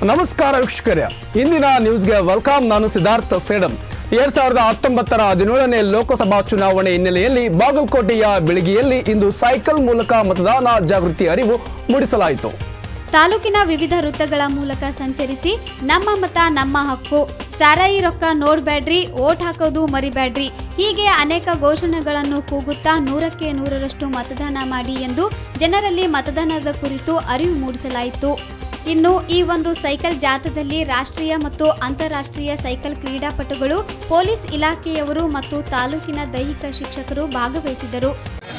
ನಮಸ್ಕಾರ ವೀಕ್ಷಕರೇ ಇಂದಿನ ನ್ಯೂಸ್ಗೆ ವೆಲ್ಕಮ್ ನಾನು ಸಿದ್ಧಾರ್ಥ ಸೇಡಂ ಎರಡ್ ಸಾವಿರದ ಹತ್ತೊಂಬತ್ತರ ಹದಿನೇಳನೇ ಲೋಕಸಭಾ ಚುನಾವಣೆ ಹಿನ್ನೆಲೆಯಲ್ಲಿ ಬಾಗಲಕೋಟೆಯ ಬೆಳಗಿಯಲ್ಲಿ ಇಂದು ಸೈಕಲ್ ಮೂಲಕ ಮತದಾನ ಜಾಗೃತಿ ಅರಿವು ಮೂಡಿಸಲಾಯಿತು ತಾಲೂಕಿನ ವಿವಿಧ ವೃತ್ತಗಳ ಮೂಲಕ ಸಂಚರಿಸಿ ನಮ್ಮ ಮತ ನಮ್ಮ ಹಕ್ಕು ಸಾರಾಯಿ ರೊಕ್ಕ ನೋಡ್ಬ್ಯಾಡ್ರಿ ಓಟ್ ಹಾಕೋದು ಮರಿಬ್ಯಾಡ್ರಿ ಹೀಗೆ ಅನೇಕ ಘೋಷಣೆಗಳನ್ನು ಕೂಗುತ್ತಾ ನೂರಕ್ಕೆ ನೂರರಷ್ಟು ಮತದಾನ ಮಾಡಿ ಎಂದು ಜನರಲ್ಲಿ ಮತದಾನದ ಕುರಿತು ಅರಿವು ಮೂಡಿಸಲಾಯಿತು ಇನ್ನು ಈ ಒಂದು ಸೈಕಲ್ ಜಾಥಾದಲ್ಲಿ ರಾಷ್ಟ್ರೀಯ ಮತ್ತು ಅಂತಾರಾಷ್ಟ್ರೀಯ ಸೈಕಲ್ ಕ್ರೀಡಾಪಟುಗಳು ಪೊಲೀಸ್ ಇಲಾಖೆಯವರು ಮತ್ತು ತಾಲೂಕಿನ ದೈಹಿಕ ಶಿಕ್ಷಕರು ಭಾಗವಹಿಸಿದರು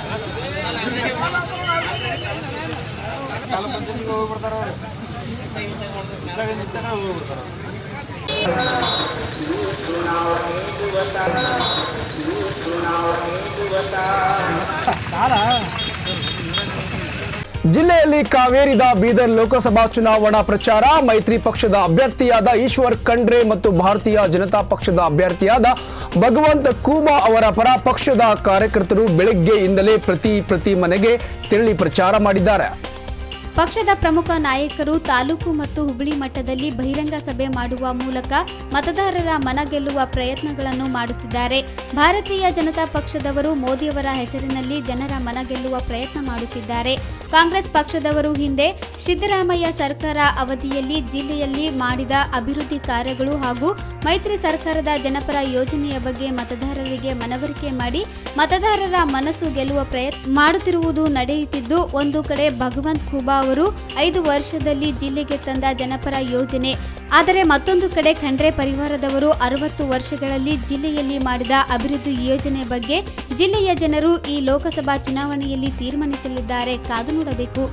ಜಿಲ್ಲೆಯಲ್ಲಿ ಕಾವೇರಿದ ಬೀದರ್ ಲೋಕಸಭಾ ಚುನಾವಣಾ ಪ್ರಚಾರ ಮೈತ್ರಿ ಪಕ್ಷದ ಅಭ್ಯರ್ಥಿಯಾದ ಈಶ್ವರ್ ಖಂಡ್ರೆ ಮತ್ತು ಭಾರತೀಯ ಜನತಾ ಪಕ್ಷದ ಅಭ್ಯರ್ಥಿಯಾದ ಭಗವಂತ ಕೂಬಾ ಅವರ ಪರ ಪಕ್ಷದ ಕಾರ್ಯಕರ್ತರು ಬೆಳಗ್ಗೆಯಿಂದಲೇ ಪ್ರತಿ ಪ್ರತಿ ಮನೆಗೆ ತೆರಳಿ ಪ್ರಚಾರ ಮಾಡಿದ್ದಾರೆ ಪಕ್ಷದ ಪ್ರಮುಖ ನಾಯಕರು ತಾಲೂಕು ಮತ್ತು ಹುಬ್ಬಳ್ಳಿ ಮಟ್ಟದಲ್ಲಿ ಬಹಿರಂಗ ಸಭೆ ಮಾಡುವ ಮೂಲಕ ಮತದಾರರ ಮನ ಗೆಲ್ಲುವ ಪ್ರಯತ್ನಗಳನ್ನು ಮಾಡುತ್ತಿದ್ದಾರೆ ಭಾರತೀಯ ಜನತಾ ಪಕ್ಷದವರು ಮೋದಿಯವರ ಹೆಸರಿನಲ್ಲಿ ಜನರ ಮನ ಗೆಲ್ಲುವ ಪ್ರಯತ್ನ ಮಾಡುತ್ತಿದ್ದಾರೆ ಕಾಂಗ್ರೆಸ್ ಪಕ್ಷದವರು ಹಿಂದೆ ಸಿದ್ದರಾಮಯ್ಯ ಸರ್ಕಾರ ಅವಧಿಯಲ್ಲಿ ಜಿಲ್ಲೆಯಲ್ಲಿ ಮಾಡಿದ ಅಭಿವೃದ್ಧಿ ಕಾರ್ಯಗಳು ಹಾಗೂ ಮೈತ್ರಿ ಸರ್ಕಾರದ ಜನಪರ ಯೋಜನೆಯ ಬಗ್ಗೆ ಮತದಾರರಿಗೆ ಮನವರಿಕೆ ಮಾಡಿ ಮತದಾರರ ಮನಸ್ಸು ಗೆಲ್ಲುವ ಪ್ರಯತ್ನ ಮಾಡುತ್ತಿರುವುದು ನಡೆಯುತ್ತಿದ್ದು ಒಂದು ಕಡೆ ಭಗವಂತ್ ಖೂಬಾ ಅವರು ಐದು ವರ್ಷದಲ್ಲಿ ಜಿಲ್ಲೆಗೆ ತಂದ ಜನಪರ ಯೋಜನೆ ಆದರೆ ಮತ್ತೊಂದು ಕಡೆ ಖಂಡ್ರೆ ಪರಿವಾರದವರು ಅರವತ್ತು ವರ್ಷಗಳಲ್ಲಿ ಜಿಲ್ಲೆಯಲ್ಲಿ ಮಾಡಿದ ಅಭಿವೃದ್ಧಿ ಯೋಜನೆ ಬಗ್ಗೆ ಜಿಲ್ಲೆಯ ಜನರು ಈ ಲೋಕಸಭಾ ಚುನಾವಣೆಯಲ್ಲಿ ತೀರ್ಮಾನಿಸಲಿದ್ದಾರೆ ಕಾದು ನೋಡಬೇಕು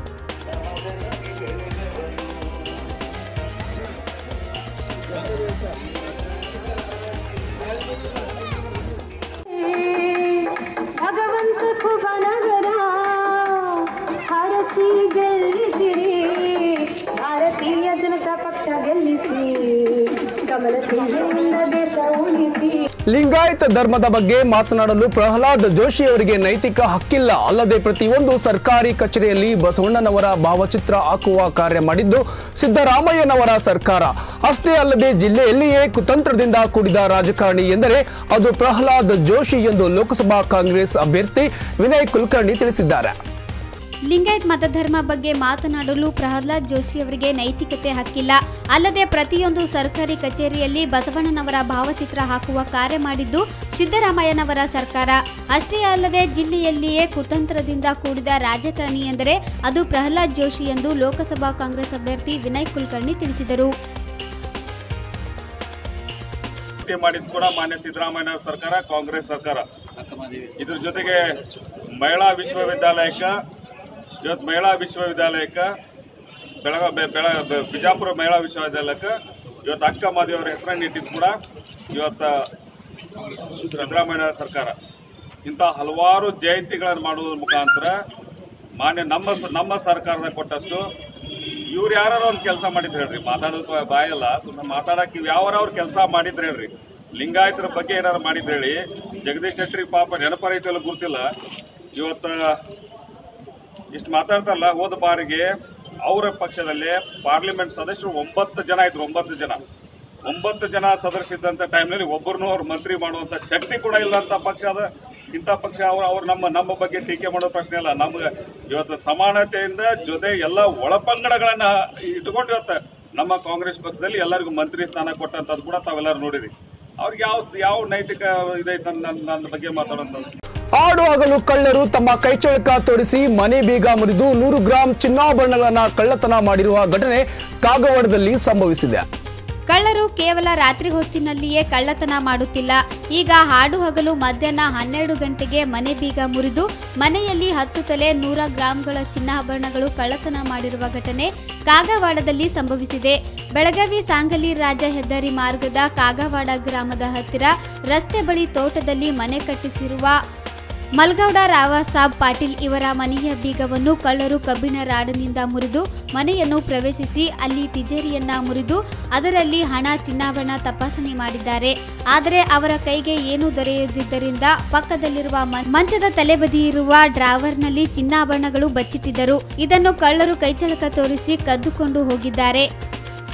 ಭಗವಂತ ಖುಬನಗರ ಹರಸಿ ಗೆಲ್ಲಿಸಿರಿ ಭಾರತೀಯ ಜನತಾ ಪಕ್ಷ ಗೆಲ್ಲಿಸಿ ಕಮಲ ಚಿಹ್ನೆಯಿಂದ ದೇಶ ಉಳಿಸಿ ಲಿಂಗಾಯತ ಧರ್ಮದ ಬಗ್ಗೆ ಮಾತನಾಡಲು ಪ್ರಹ್ಲಾದ್ ಜೋಶಿ ಅವರಿಗೆ ನೈತಿಕ ಹಕ್ಕಿಲ್ಲ ಅಲ್ಲದೆ ಪ್ರತಿಯೊಂದು ಸರ್ಕಾರಿ ಕಚೇರಿಯಲ್ಲಿ ಬಸವಣ್ಣನವರ ಭಾವಚಿತ್ರ ಹಾಕುವ ಕಾರ್ಯ ಮಾಡಿದ್ದು ಸಿದ್ದರಾಮಯ್ಯನವರ ಸರ್ಕಾರ ಅಷ್ಟೇ ಅಲ್ಲದೆ ಜಿಲ್ಲೆಯಲ್ಲಿಯೇ ಕುತಂತ್ರದಿಂದ ಕೂಡಿದ ರಾಜಕಾರಣಿ ಎಂದರೆ ಅದು ಪ್ರಹ್ಲಾದ್ ಜೋಶಿ ಎಂದು ಲೋಕಸಭಾ ಕಾಂಗ್ರೆಸ್ ಅಭ್ಯರ್ಥಿ ವಿನಯ್ ಕುಲಕರ್ಣಿ ತಿಳಿಸಿದ್ದಾರೆ ಲಿಂಗಾಯತ್ ಮತಧರ್ಮ ಬಗ್ಗೆ ಮಾತನಾಡಲು ಪ್ರಹ್ಲಾದ್ ಜೋಶಿ ಅವರಿಗೆ ನೈತಿಕತೆ ಹಕ್ಕಿಲ್ಲ ಅಲ್ಲದೆ ಪ್ರತಿಯೊಂದು ಸರ್ಕಾರಿ ಕಚೇರಿಯಲ್ಲಿ ಬಸವಣ್ಣನವರ ಭಾವಚಿತ್ರ ಹಾಕುವ ಕಾರ್ಯ ಮಾಡಿದ್ದು ಸಿದ್ದರಾಮಯ್ಯನವರ ಸರ್ಕಾರ ಅಷ್ಟೇ ಅಲ್ಲದೆ ಜಿಲ್ಲೆಯಲ್ಲಿಯೇ ಕುತಂತ್ರದಿಂದ ಕೂಡಿದ ರಾಜಕಾರಣಿ ಎಂದರೆ ಅದು ಪ್ರಹ್ಲಾದ್ ಜೋಶಿ ಎಂದು ಲೋಕಸಭಾ ಕಾಂಗ್ರೆಸ್ ಅಭ್ಯರ್ಥಿ ವಿನಯ್ ಕುಲಕರ್ಣಿ ತಿಳಿಸಿದರು ಭೇಟಿ ಮಾಡಿದ್ ಕೂಡ ಮಾನ್ಯ ಸಿದ್ದರಾಮಯ್ಯ ಸರ್ಕಾರ ಕಾಂಗ್ರೆಸ್ ಸರ್ಕಾರ ಇದ್ರ ಜೊತೆಗೆ ಮಹಿಳಾ ವಿಶ್ವವಿದ್ಯಾಲಯಕ್ಕ ಇವತ್ತು ಮಹಿಳಾ ವಿಶ್ವವಿದ್ಯಾಲಯಕ್ಕ ಬೆಳಗ ಬೆ- ಬೆಳ ಬೆ- ಬಿಜಾಪುರ ಮಹಿಳಾ ವಿಶ್ವವಿದ್ಯಾಲಯಕ್ಕೆ ಇವತ್ತು ಅಕ್ಕ ಮಾದೇವರ ಹೆಸರನ್ನು ಇಟ್ಟಿದ್ದು ಕೂಡ ಇವತ್ತ ಸಿದ್ದರಾಮಯ್ಯ ಸರ್ಕಾರ ಇಂಥ ಹಲವಾರು ಜಯಂತಿಗಳನ್ನು ಮಾಡುವುದರ ಮುಖಾಂತರ ಮಾನ್ಯ ನಮ್ಮ ಸ- ನಮ್ಮ ಸರ್ಕಾರದ ಕೊಟ್ಟಷ್ಟು ಇವ್ರು ಯಾರು ಒಂದು ಕೆಲಸ ಮಾಡಿದ್ರು ಹೇಳ್ರಿ ಮಾತಾಡೋದಕ್ಕೆ ಬಾಯಲ್ಲ ಸುಮ್ಮನೆ ಮಾತಾಡಕ್ಕೆ ಇವ್ ಯಾವಾರ ಅವ್ರು ಕೆಲಸ ಮಾಡಿದ್ರು ಹೇಳ್ರಿ ಲಿಂಗಾಯತರ ಬಗ್ಗೆ ಏನಾರು ಮಾಡಿದ್ರು ಹೇಳಿ ಜಗದೀಶ್ ಶೆಟ್ಟಿ ಪಾಪ ನೆನಪರೈತಲ್ಲ ಗುರ್ತಿಲ್ಲ ಇವತ್ತ ಇಷ್ಟು ಮಾತಾಡ್ತಾರಲ್ಲ ಹೋದ ಬಾರಿಗೆ ಅವರ ಪಕ್ಷದಲ್ಲಿ ಪಾರ್ಲಿಮೆಂಟ್ ಸದಸ್ಯರು ಒಂಬತ್ತು ಜನ ಇದ್ರು ಒಂಬತ್ತು ಜನ ಒಂಬತ್ತು ಜನ ಸದಸ್ಯರಿದ್ದಂಥ ಟೈಮ್ನಲ್ಲಿ ಒಬ್ಬರನ್ನೂ ಅವ್ರು ಮಂತ್ರಿ ಮಾಡುವಂತ ಶಕ್ತಿ ಕೂಡ ಇಲ್ಲ ಅಂತ ಪಕ್ಷ ಅದ ಇಂಥ ಪಕ್ಷ ಅವ್ರು ಅವ್ರು ನಮ್ಮ ನಮ್ಮ ಬಗ್ಗೆ ಟೀಕೆ ಮಾಡೋ ಪ್ರಶ್ನೆ ಇಲ್ಲ ನಮ್ಗೆ ಇವತ್ತು ಸಮಾನತೆಯಿಂದ ಜೊತೆ ಎಲ್ಲ ಒಳಪಂಗಡಗಳನ್ನ ಇಟ್ಕೊಂಡು ಇವತ್ತು ನಮ್ಮ ಕಾಂಗ್ರೆಸ್ ಪಕ್ಷದಲ್ಲಿ ಎಲ್ಲರಿಗೂ ಮಂತ್ರಿ ಸ್ಥಾನ ಕೊಟ್ಟಂತದ್ದು ಕೂಡ ತಾವೆಲ್ಲರೂ ನೋಡಿರಿ ಅವ್ರಿಗೆ ಯಾವ ಯಾವ ನೈತಿಕ ಇದೈತೆ ನನ್ನ ನನ್ನ ಬಗ್ಗೆ ಮಾತಾಡೋಂಥದ್ದು ಆಡು ಹಗಲು ಕಳ್ಳರು ತಮ್ಮ ಕೈಚಳಕ ತೋರಿಸಿ ಮನೆ ಬೀಗ ಮುರಿದು ನೂರು ಗ್ರಾಂ ಚಿನ್ನಾಭರಣಗಳನ್ನ ಕಳ್ಳತನ ಮಾಡಿರುವ ಘಟನೆ ಕಾಗವಾಡದಲ್ಲಿ ಸಂಭವಿಸಿದೆ ಕಳ್ಳರು ಕೇವಲ ರಾತ್ರಿ ಹೊತ್ತಿನಲ್ಲಿಯೇ ಕಳ್ಳತನ ಮಾಡುತ್ತಿಲ್ಲ ಈಗ ಹಾಡು ಹಗಲು ಮಧ್ಯಾಹ್ನ ಹನ್ನೆರಡು ಗಂಟೆಗೆ ಮನೆ ಬೀಗ ಮುರಿದು ಮನೆಯಲ್ಲಿ ಹತ್ತು ತೊಲೆ ನೂರ ಗ್ರಾಂಗಳ ಚಿನ್ನಾಭರಣಗಳು ಕಳ್ಳತನ ಮಾಡಿರುವ ಘಟನೆ ಕಾಗವಾಡದಲ್ಲಿ ಸಂಭವಿಸಿದೆ ಬೆಳಗಾವಿ ಸಾಂಗಲಿ ರಾಜ ಹೆದ್ದಾರಿ ಮಾರ್ಗದ ಕಾಗವಾಡ ಗ್ರಾಮದ ಹತ್ತಿರ ರಸ್ತೆ ಬಳಿ ತೋಟದಲ್ಲಿ ಮನೆ ಕಟ್ಟಿಸಿರುವ ಮಲ್ಗೌಡ ರಾವಸಾಬ್ ಪಾಟೀಲ್ ಇವರ ಮನೆಯ ಬೀಗವನ್ನು ಕಳ್ಳರು ಕಬ್ಬಿಣ ರಾಡನಿಂದ ಮುರಿದು ಮನೆಯನ್ನು ಪ್ರವೇಶಿಸಿ ಅಲ್ಲಿ ತಿಜೇರಿಯನ್ನ ಮುರಿದು ಅದರಲ್ಲಿ ಹಣ ಚಿನ್ನಾಭರಣ ತಪಾಸಣೆ ಮಾಡಿದ್ದಾರೆ ಆದರೆ ಅವರ ಕೈಗೆ ಏನೂ ದೊರೆಯದಿದ್ದರಿಂದ ಪಕ್ಕದಲ್ಲಿರುವ ಮ- ಮಂಚದ ತಲೆಬದಿ ಇರುವ ಡ್ರಾವರ್ನಲ್ಲಿ ಚಿನ್ನಾಭರಣಗಳು ಬಚ್ಚಿಟ್ಟಿದ್ದರು ಇದನ್ನು ಕಳ್ಳರು ಕೈಚಳಕ ತೋರಿಸಿ ಕದ್ದುಕೊಂಡು ಹೋಗಿದ್ದಾರೆ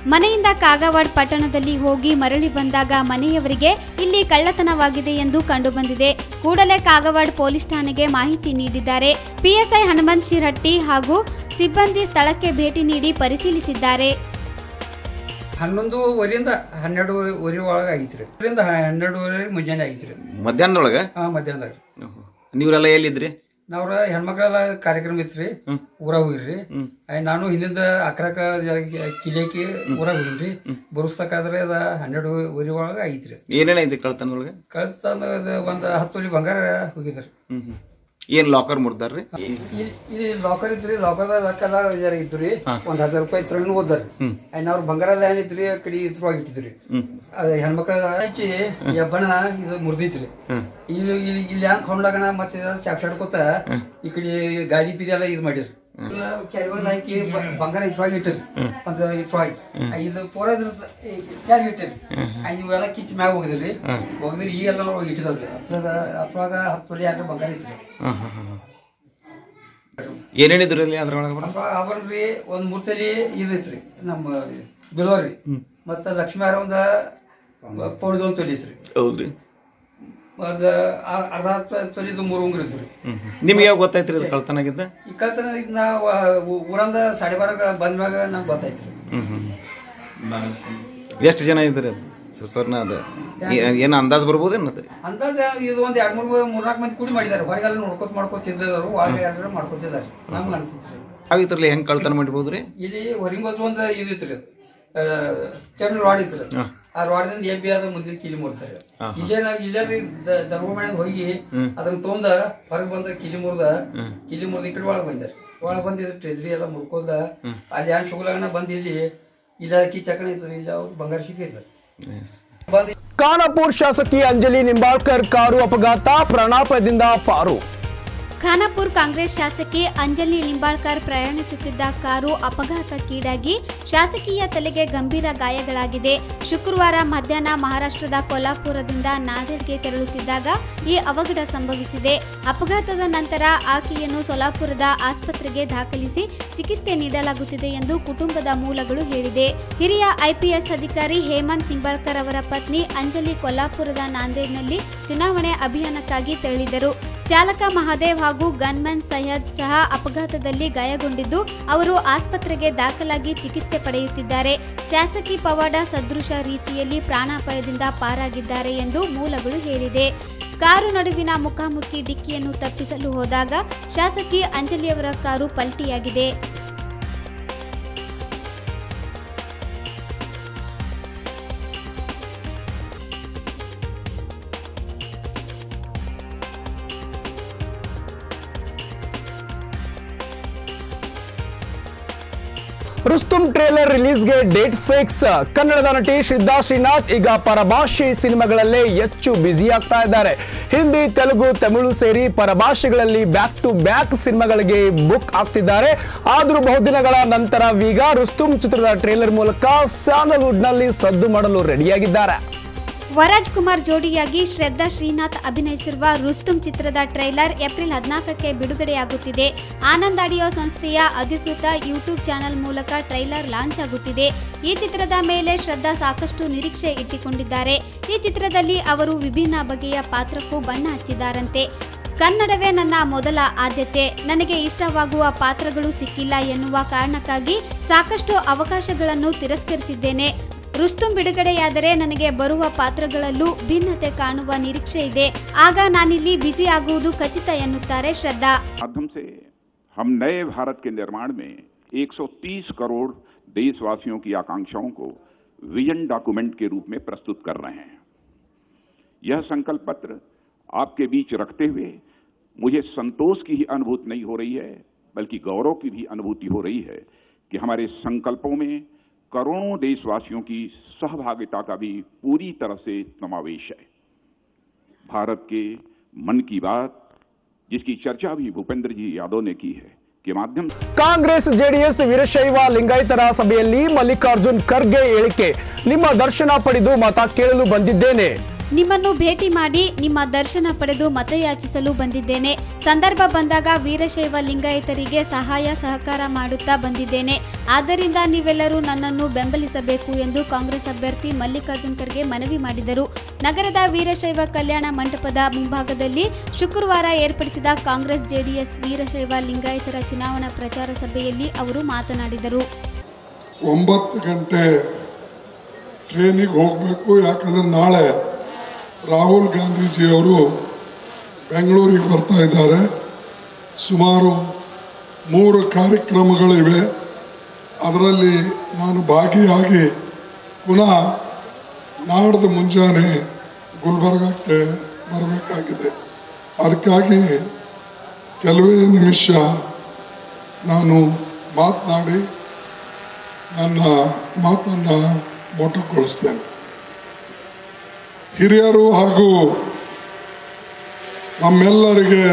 ಮನೆಯಿಂದ ಕಾಗವಾಡ್ ಪಟ್ಟಣದಲ್ಲಿ ಹೋಗಿ ಮರಳಿ ಬಂದಾಗ ಮನೆಯವರಿಗೆ ಇಲ್ಲಿ ಕಳ್ಳತನವಾಗಿದೆ ಎಂದು ಕಂಡುಬಂದಿದೆ ಕೂಡಲೇ ಕಾಗವಾಡ್ ಪೊಲೀಸ್ ಠಾಣೆಗೆ ಮಾಹಿತಿ ನೀಡಿದ್ದಾರೆ ಪಿಎಸ್ಐ ಹನುಮಂತ್ ಶಿರಟ್ಟಿ ಹಾಗೂ ಸಿಬ್ಬಂದಿ ಸ್ಥಳಕ್ಕೆ ಭೇಟಿ ನೀಡಿ ಪರಿಶೀಲಿಸಿದ್ದಾರೆ ಹನ್ನೊಂದುವರೆಯಿಂದ ಹನ್ನೆರಡುವರೆ ಒಳಗೆ ಆಗಿತ್ರಿ ಅದರಿಂದ ಹನ್ನೆರಡುವರೆ ಮುಂಜಾನೆ ಆಗಿತ್ರಿ ಮಧ್ಯಾಹ್ನದೊಳಗ ಹಾ ಮಧ್ಯಾಹ್ನದಾಗ ನೀವ್ರೆಲ್ಲ ಎಲ್ಲಿದ್ರಿ ನಾವ್ರ ಹೆಣ್ಮಕ್ಳೆಲ್ಲ ಕಾರ್ಯಕ್ರಮ ಇತ್ರಿ ಊರಾಗ ಹೋಗಿರ್ರಿ ಆಯ್ತ್ ನಾನು ಹಿಂದಿಂದ ಅಕ್ರಕ ಕಿಲೇಕಿ ಊರಾಗ ಹೋಗಿನ್ರಿ ಬರುಸ್ತಕಾದ್ರೆ ಅದ ಹನ್ನೆರಡುವರೆ ಒಳಗೆ ಆಗಿತ್ರಿ ಏನೇನೈತಿ ಕಳ್ತನದೊಳಗ ಕಳ್ತನ ಒಂದ್ ಹತ್ತು ತೊಲಿ ಬಂಗಾರ ಹೋಗಿದ್ರಿ ಹ್ಮ್ ಹ್ಮ್ ಏನ್ ಲಾಕರ್ ಮುರ್ದಾರ್ರಿ ಇಲ್ಲಿ ಇಲ್ಲಿ ಲಾಕರ್ ಇತ್ರಿ ಲಾಕರ್ ರೊಕ್ಕೆಲ್ಲ ಜರ ಇದ್ರಿ ಒಂದ್ ಹଜାର ರೂಪಾಯಿ ಇತ್ರ ಓದ್ರಿ ಆಯ್ನ ಅವ್ರ ಬಂಗಾರ ಎಲ್ಲ ಏನಿತ್ರಿ ಆ ಕಡೆ ಇದ್ರೊಳಗೆ ಇಟ್ಟಿದ್ರಿ ಅದ ಹೆಣ್ಮಕ್ಳ ಹಚ್ಚಿ ಎಬ್ಬಣ ಇದು ಮುರ್ದಿತ್ರಿ ಇಲ್ಲಿ ಇಲ್ಲಿ ಇಲ್ಲಿ ಹ್ಯಾಂಗ ಕೊಂಡ್ಲಾಗಣ ಮತ್ತೆ ಚಾಪ್ಸ್ ಆಡ್ಕೋತ ಈ ಕಡೆ ಗಾದಿ ಪಿದಿ ಎಲ್ಲ ಇದು ಮಾಡಿರಿ ಕೆಳಗೆ ಹಾಕಿ ಬ- ಬಂಗಾರ ಇಸ್ವಾಗಿ ಇಟ್ಟಿರಿ ಒಂದು ಇಸ್ವಾಗಿ ಇದು ಪೂರ ಕ್ಯಾರಿ ಇಟ್ಟಿರಿ ಇವೆಲ್ಲ ಕಿಚ್ ಮ್ಯಾಗ ಹೋಗಿದ್ರಿ ಹೋಗಿದ್ರಿ ಈ ಎಲ್ಲ ಒಳಗೆ ಇಟ್ಟಿದವ್ರಿ ಅದ್ರಾಗ ಅದ್ರೊಳಗ ಹತ್ತು ತೊಲಿ ಯಾಕೆ ಬಂಗಾರ ಇತ್ರಿ ಏನೇನಿದ್ರಿ ಅಲ್ಲಿ ಅದ್ರೊಳಗ ಅವನ್ರಿ ಒಂದ್ ಮೂರ್ ಸಲಿ ಇದೈತ್ರಿ ನಮ್ಮ ಬಿಲೋರಿ ಮತ್ತ ಲಕ್ಷ್ಮೀಹಾರ ಒಂದ ಪೌಡ್ದು ಒಂದ್ ತೊಲಿ ಐತ್ರಿ ಹೌದ್ರಿ ಒಂದ್ ಆ- ಅರ್ಧ ತ- ತೊಲಿದು ಮೂರ್ ಉಂಗ್ರ ಐತ್ರಿ ಹ್ಮ್ ಹ್ಮ್. ನಿಮ್ಗೆ ಯಾವಾಗ ಗೊತ್ತಾಯ್ತ್ರಿ ಇದು ಕಳ್ತನ ಆಗಿದ್ದ ಈ ಕಳ್ಸನ ಇದ್ ನಾ ಊರಂದ ಸಾಡೆ ಬಾರಾಗ ಬಂದ್ಮ್ಯಾಗ ನಂಗೆ ಗೊತ್ತಾಯ್ತ್ರಿ ಹ್ಮ್ ಹ್ಮ್ ಎಷ್ಟು ಜನ ಇದ್ರಿ ಸರ್ನ ಅದ ಏ- ಏನ್ ಅಂದಾಜ್ ಬರ್ಬೋದೇನತ್ರಿ ಅಂದಾಜ ಇದು ಒಂದ್ ಎರಡ್ ಮೂರ್ ಮೂರ್ನಾಲ್ಕು ಮಂದಿ ಕೂಡಿ ಮಾಡಿದಾರೆ ಹೊರಗೆಲ್ಲ ನೋಡ್ಕೊತ ಮಾಡ್ಕೊತಿದ್ರು ಒಳಗೆ ಎಲ್ಲರೂ ಮಾಡ್ಕೊತಿದಾರೆ ನಮ್ಗೆ ಅನಿಸ್ತೈತ್ರಿ ಆಗಿತ್ರಲ್ಲ ಹೆಂಗ್ ಕಳ್ತನ ಮಾಡಿರ್ಬೋದ್ರಿ ಇಲ್ಲಿ ಹೊರಗಿನ ಬಾಜು ಒಂದು ಇದಿತ್ರಿ ಕೆರ್ನ ರಾಡ್ ಇತ್ರಿ ಆ ರಾಡ್ದಿಂದ ಎಬ್ಬಿ ಅದ ಮುಂದಿನ ಕಿಲಿ ಮುರ್ತಾರೆ ಇಲ್ಲೇ ನಾವ್ ಇಲ್ಲೇ ಧರ್ಮ ಮನೆಯಿಂದ ಹೋಗಿ ಅದನ್ನ ತೊಂದ ಹೊರಗೆ ಬಂದ ಕಿಲಿ ಮುರ್ದ ಕಿಲಿ ಮುರ್ದ ಈ ಕಡೆ ಒಳಗೆ ಬಂದಾರೆ ಒಳಗೆ ಬಂದಿದ್ರು ಟ್ರೆಜರಿ ಎಲ್ಲ ಮುರ್ಕೊಂಡ ಅಲ್ಲಿ ಹ್ಯಾಂಡ್ ಶುಗಲಗನ ಬಂದ್ ಇಲ್ಲಿ ಇಲ್ಲ ಕಿಚ್ಚಕಣ ಇತ್ತು ಇಲ್ಲ ಅವ್ರು ಬಂಗಾರ ಸಿಕ್ಕಿದ್ರು ಬಂದ್ ಖಾನಾಪುರ್ ಶಾಸಕಿ ಅಂಜಲಿ ನಿಂಬಾಳ್ಕರ್ ಕಾರು ಅಪಘಾತ ಪ್ರಾಣಾಪಾಯದಿಂದ ಪಾರು ಖಾನಾಪುರ್ ಕಾಂಗ್ರೆಸ್ ಶಾಸಕಿ ಅಂಜಲಿ ಲಿಂಬಾಳ್ಕರ್ ಪ್ರಯಾಣಿಸುತ್ತಿದ್ದ ಕಾರು ಅಪಘಾತಕ್ಕೀಡಾಗಿ ಶಾಸಕಿಯ ತಲೆಗೆ ಗಂಭೀರ ಗಾಯಗಳಾಗಿದೆ ಶುಕ್ರವಾರ ಮಧ್ಯಾಹ್ನ ಮಹಾರಾಷ್ಟ್ರದ ಕೊಲ್ಲಾಪುರದಿಂದ ನಾಂದೇಡ್ಗೆ ತೆರಳುತ್ತಿದ್ದಾಗ ಈ ಅವಘಡ ಸಂಭವಿಸಿದೆ ಅಪಘಾತದ ನಂತರ ಆಕೆಯನ್ನು ಸೊಲಾಪುರದ ಆಸ್ಪತ್ರೆಗೆ ದಾಖಲಿಸಿ ಚಿಕಿತ್ಸೆ ನೀಡಲಾಗುತ್ತಿದೆ ಎಂದು ಕುಟುಂಬದ ಮೂಲಗಳು ಹೇಳಿದೆ ಹಿರಿಯ ಐಪಿಎಸ್ ಅಧಿಕಾರಿ ಹೇಮಂತ್ ನಿಂಬಾಳ್ಕರ್ ಅವರ ಪತ್ನಿ ಅಂಜಲಿ ಕೊಲ್ಲಾಪುರದ ನಾಂದೇಡ್ನಲ್ಲಿ ಚುನಾವಣೆ ಅಭಿಯಾನಕ್ಕಾಗಿ ತೆರಳಿದರು ಚಾಲಕ ಮಹಾದೇವ್ ಹಾಗೂ ಗನ್ಮನ್ ಸೈಯದ್ ಸಹ ಅಪಘಾತದಲ್ಲಿ ಗಾಯಗೊಂಡಿದ್ದು ಅವರು ಆಸ್ಪತ್ರೆಗೆ ದಾಖಲಾಗಿ ಚಿಕಿತ್ಸೆ ಪಡೆಯುತ್ತಿದ್ದಾರೆ ಶಾಸಕಿ ಪವಾಡ ಸದೃಶ ರೀತಿಯಲ್ಲಿ ಪ್ರಾಣಾಪಾಯದಿಂದ ಪಾರಾಗಿದ್ದಾರೆ ಎಂದು ಮೂಲಗಳು ಹೇಳಿದೆ ಕಾರು ನಡುವಿನ ಮುಖಾಮುಖಿ ಡಿಕ್ಕಿಯನ್ನು ತಪ್ಪಿಸಲು ಹೋದಾಗ ಶಾಸಕಿ ಅಂಜಲಿಯವರ ಕಾರು ಪಲ್ಟಿಯಾಗಿದೆ ರುಸ್ತುಂ ಟ್ರೇಲರ್ ರಿಲೀಸ್ಗೆ ಡೇಟ್ ಫಿಕ್ಸ್ ಕನ್ನಡದ ನಟಿ ಶ್ರದ್ಧಾ ಶ್ರೀನಾಥ್ ಈಗ ಪರಭಾಷೆ ಸಿನಿಮಾಗಳಲ್ಲೇ ಹೆಚ್ಚು ಬ್ಯುಸಿ ಆಗ್ತಾ ಇದ್ದಾರೆ ಹಿಂದಿ ತೆಲುಗು ತಮಿಳು ಸೇರಿ ಪರಭಾಷೆಗಳಲ್ಲಿ ಬ್ಯಾಕ್ ಟು ಬ್ಯಾಕ್ ಸಿನಿಮಾಗಳಿಗೆ ಬುಕ್ ಆಗ್ತಿದ್ದಾರೆ ಆದರೂ ಬಹುದಿನಗಳ ನಂತರ ಈಗ ರುಸ್ತುಂ ಚಿತ್ರದ ಟ್ರೇಲರ್ ಮೂಲಕ ಸ್ಯಾಂಡಲ್ವುಡ್ನಲ್ಲಿ ಸದ್ದು ಮಾಡಲು ರೆಡಿಯಾಗಿದ್ದಾರೆ ವರಾಜ್ ಕುಮಾರ್ ಜೋಡಿಯಾಗಿ ಶ್ರದ್ಧಾ ಶ್ರೀನಾಥ್ ಅಭಿನಯಿಸಿರುವ ರುಸ್ತುಂ ಚಿತ್ರದ ಟ್ರೈಲರ್ ಏಪ್ರಿಲ್ ಹದಿನಾಲ್ಕಕ್ಕೆ ಬಿಡುಗಡೆಯಾಗುತ್ತಿದೆ ಆನಂದ್ ಆಡಿಯೋ ಸಂಸ್ಥೆಯ ಅಧಿಕೃತ ಯೂಟ್ಯೂಬ್ ಚಾನೆಲ್ ಮೂಲಕ ಟ್ರೈಲರ್ ಲಾಂಚ್ ಆಗುತ್ತಿದೆ ಈ ಚಿತ್ರದ ಮೇಲೆ ಶ್ರದ್ಧಾ ಸಾಕಷ್ಟು ನಿರೀಕ್ಷೆ ಇಟ್ಟುಕೊಂಡಿದ್ದಾರೆ ಈ ಚಿತ್ರದಲ್ಲಿ ಅವರು ವಿಭಿನ್ನ ಬಗೆಯ ಪಾತ್ರಕ್ಕೂ ಬಣ್ಣ ಹಚ್ಚಿದ್ದಾರಂತೆ ಕನ್ನಡವೇ ನನ್ನ ಮೊದಲ ಆದ್ಯತೆ ನನಗೆ ಇಷ್ಟವಾಗುವ ಪಾತ್ರಗಳು ಸಿಕ್ಕಿಲ್ಲ ಎನ್ನುವ ಕಾರಣಕ್ಕಾಗಿ ಸಾಕಷ್ಟು ಅವಕಾಶಗಳನ್ನು ತಿರಸ್ಕರಿಸಿದ್ದೇನೆ ರುಸ್ತುಂ ಬಿಡುಗಡೆಯಾದರೆ ನನಗೆ ಬರುವ ಪಾತ್ರಗಳಲ್ಲೂ ಭಿನ್ನತೆ ಕಾಣುವ ನಿರೀಕ್ಷೆ ಇದೆ ಆಗ ನಾನಿಲ್ಲಿ ಬ್ಯುಸಿ ಆಗುವುದು ಖಚಿತ ಎನ್ನುತ್ತಾರೆ ಶ್ರದ್ಧಾ माध्यम से हम नए भारत के निर्माण में 130 करोड़ देशवासियों की आकांक्षाओं को विजन डॉक्यूमेंट के रूप में प्रस्तुत कर रहे हैं यह संकल्प पत्र आपके बीच रखते हुए मुझे संतोष की ही अनुभूति नहीं हो रही है बल्कि गौरव की भी अनुभूति हो रही है कि हमारे संकल्पों में करोड़ों देशवासियों की सहभागिता का भी पूरी तरह से समावेश है भारत के मन की बात जिसकी चर्चा भी भूपेंद्र जी यादव ने की है के माध्यम से ಕಾಂಗ್ರೆಸ್ ಜೆಡಿಎಸ್ ವೀರಶೈವ ಲಿಂಗಾಯತರ ಸಭೆಯಲ್ಲಿ ಮಲ್ಲಿಕಾರ್ಜುನ್ ಖರ್ಗೆ ಹೇಳಿಕೆ ನಿಮ್ಮ ದರ್ಶನ ಪಡೆದು ಮತ ಕೇಳಲು ಬಂದಿದ್ದೇನೆ ನಿಮ್ಮನ್ನು ಭೇಟಿ ಮಾಡಿ ನಿಮ್ಮ ದರ್ಶನ ಪಡೆದು ಮತಯಾಚಿಸಲು ಬಂದಿದ್ದೇನೆ ಸಂದರ್ಭ ಬಂದಾಗ ವೀರಶೈವ ಲಿಂಗಾಯತರಿಗೆ ಸಹಾಯ ಸಹಕಾರ ಮಾಡುತ್ತಾ ಬಂದಿದ್ದೇನೆ ಆದ್ದರಿಂದ ನೀವೆಲ್ಲರೂ ನನ್ನನ್ನು ಬೆಂಬಲಿಸಬೇಕು ಎಂದು ಕಾಂಗ್ರೆಸ್ ಅಭ್ಯರ್ಥಿ ಮಲ್ಲಿಕಾರ್ಜುನ್ ಖರ್ಗೆ ಮನವಿ ಮಾಡಿದರು ನಗರದ ವೀರಶೈವ ಕಲ್ಯಾಣ ಮಂಟಪದ ಮುಂಭಾಗದಲ್ಲಿ ಶುಕ್ರವಾರ ಏರ್ಪಡಿಸಿದ ಕಾಂಗ್ರೆಸ್ ಜೆಡಿಎಸ್ ವೀರಶೈವ ಲಿಂಗಾಯತರ ಚುನಾವಣಾ ಪ್ರಚಾರ ಸಭೆಯಲ್ಲಿ ಅವರು ಮಾತನಾಡಿದರು ಒಂಬತ್ತು ಗಂಟೆ ಟ್ರೈನಿಗೆ ಹೋಗಬೇಕು ಯಾಕಂದ್ರೆ ನಾಳೆ ರಾಹುಲ್ ಗಾಂಧೀಜಿಯವರು ಬೆಂಗಳೂರಿಗೆ ಬರ್ತಾ ಇದ್ದಾರೆ ಸುಮಾರು ಮೂರು ಕಾರ್ಯಕ್ರಮಗಳಿವೆ ಅದರಲ್ಲಿ ನಾನು ಭಾಗಿಯಾಗಿ ಪುನಃ ನಾಡ್ದು ಮುಂಜಾನೆ ಗುಲ್ಬರ್ಗಕ್ಕೆ ಬರಬೇಕಾಗಿದೆ ಅದಕ್ಕಾಗಿ ಕೆಲವೇ ನಿಮಿಷ ನಾನು ಮಾತನಾಡಿ ನನ್ನ ಮಾತನ್ನು ಮೊಟಕುಗೊಳಿಸ್ತೇನೆ ಹಿರಿಯರು ಹಾಗೂ ನಮ್ಮೆಲ್ಲರಿಗೆ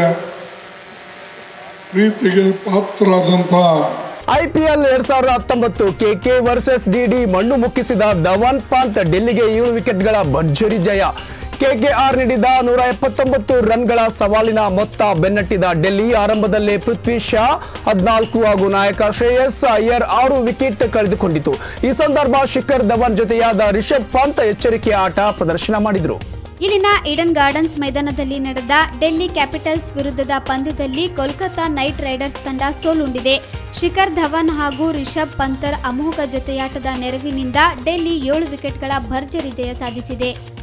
ಪ್ರೀತಿಗೆ ಪಾತ್ರರಾದಂಥ ಐಪಿಎಲ್ ಎರಡ್ ಸಾವಿರದ ಹತ್ತೊಂಬತ್ತು ಕೆಕೆ ವರ್ಸಸ್ ಡಿಡಿ ಮಣ್ಣು ಮುಕ್ಕಿಸಿದ ಧವನ್ ಪಂತ್ ಡೆಲ್ಲಿಗೆ ಏಳು ವಿಕೆಟ್ಗಳ ಭರ್ಜರಿ ಜಯ ಕೆಕೆಆರ್ ನೀಡಿದ ನೂರ ಎಪ್ಪತ್ತೊಂಬತ್ತು ರನ್ಗಳ ಸವಾಲಿನ ಮೊತ್ತ ಬೆನ್ನಟ್ಟಿದ ಡೆಲ್ಲಿ ಆರಂಭದಲ್ಲೇ ಪೃಥ್ವಿ ಶಾ ಹದಿನಾಲ್ಕು ಹಾಗೂ ನಾಯಕ ಶ್ರೇಯಸ್ ಅಯ್ಯರ್ ಆರು ವಿಕೆಟ್ ಕಳೆದುಕೊಂಡಿತು ಈ ಸಂದರ್ಭ ಶಿಖರ್ ಧವನ್ ಜೊತೆಯಾದ ರಿಷಬ್ ಪಂತ್ ಎಚ್ಚರಿಕೆಯ ಆಟ ಪ್ರದರ್ಶನ ಮಾಡಿದರು ಇಲ್ಲಿನ ಈಡನ್ ಗಾರ್ಡನ್ಸ್ ಮೈದಾನದಲ್ಲಿ ನಡೆದ ಡೆಲ್ಲಿ ಕ್ಯಾಪಿಟಲ್ಸ್ ವಿರುದ್ಧದ ಪಂದ್ಯದಲ್ಲಿ ಕೋಲ್ಕತಾ ನೈಟ್ ರೈಡರ್ಸ್ ತಂಡ ಸೋಲುಂಡಿದೆ ಶಿಖರ್ ಧವನ್ ಹಾಗೂ ರಿಷಬ್ ಪಂತರ್ ಅಮೋಘ ಜೊತೆಯಾಟದ ನೆರವಿನಿಂದ ಡೆಲ್ಲಿ ಏಳು ವಿಕೆಟ್ಗಳ ಭರ್ಜರಿ ಜಯ ಸಾಧಿಸಿದೆ